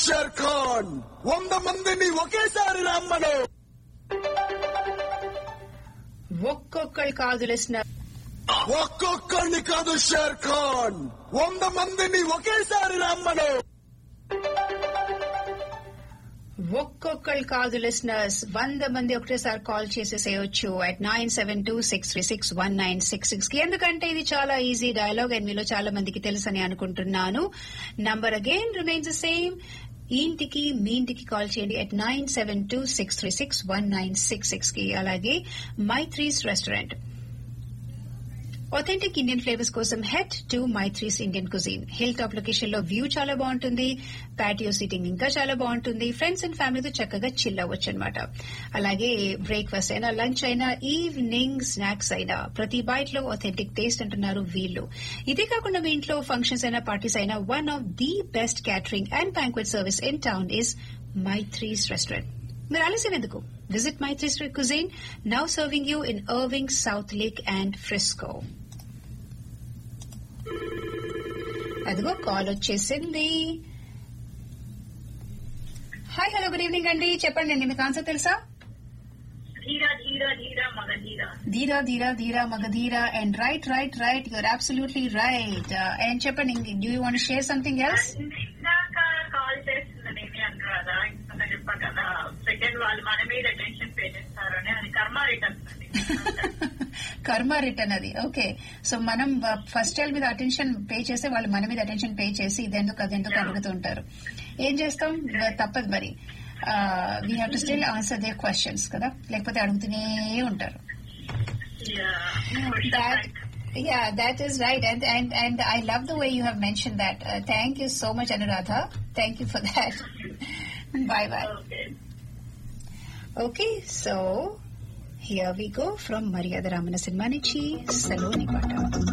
Share Khan వంద మందిని ఒకేసారి రమ్మను ఒక్కొక్కరు కాదు లిస్నర్ ఒక్కొక్కడిని కాదు షేర్ ఖాన్ వంద మందిని ఒకేసారి రమ్మను ఒక్కొక్కరు కాదు లిస్నర్స్ వంద మంది ఒకటేసారి కాల్ చేసేసేయచ్చు at nine seven two six three six one nine six six కి ఎందుకంటే ఇది చాలా ఈజీ డైలాగ్ అండ్ మీలో చాలా మందికి తెలుసని అనుకుంటున్నాను number again remains the same ఇంటికి మీ ఇంటికి కాల్ చేయండి at nine seven two six three six one nine six six కి అలాగే Maithri's restaurant authentic Indian flavours కోసం head to Maithri's Indian cuisine hill top location లో వ్యూ చాలా బాగుంటుంది పాటియో సీటింగ్ ఇంకా చాలా బాగుంటుంది ఫ్రెండ్స్ అండ్ ఫ్యామిలీతో చక్కగా చిల్ అవ్వచ్చు అనమాట అలాగే బ్రేక్ఫాస్ట్ అయినా లంచ్ అయినా ఈవినింగ్ స్నాక్స్ అయినా ప్రతి బైట్ లో ఒథెంటిక్ టేస్ట్ అంటున్నారు వీళ్ళు ఇదే కాకుండా మీ ఇంట్లో ఫంక్షన్స్ అయినా పార్టీస్ అయినా one of the best catering and banquet service in town is Maithri's restaurant మీరు ఆలస్యం ఎందుకు visit Maithri's cuisine now serving you in Irving Southlake and Frisco అదిగో కాల్ వచ్చేసింది హాయ్ హలో గుడ్ ఈవినింగ్ అండి చెప్పండి అండి మీకు ఆన్సర్ తెలుసా ధీరా ధీరా ధీరా మగ ధీరా Dheera Dheera Dheera Magadheera and right right right you're absolutely right and చెప్పండి do you want share something else ఇందాక కాల్ చేస్తుందని ఏమి అంటారు కదా ఇంకొక చెప్పా కదా సెకండ్ వాళ్ళు మన మీద అటెన్షన్ పే చేస్తారని అది కర్మ రిటర్న్స్ అండి కర్మ రిటర్న్ అది ఓకే సో మనం ఫస్ట్ చైల్డ్ మీద అటెన్షన్ పే చేస్తే వాళ్ళు మన మీద అటెన్షన్ పే చేసి ఇదెందుకు అదెందుకు అడుగుతూ ఉంటారు ఏం చేస్తాం తప్పదు మరి we have to still answer the questions కదా లేకపోతే అడుగుతూనే ఉంటారు That, yeah, that is right. And, and, and I love the way you have mentioned that. Uh, thank you so much, Anuradha. Thank you for that. bye bye. Okay Okay, so here we go from Maryada Ramana Sinmanichi, Saloni Pata.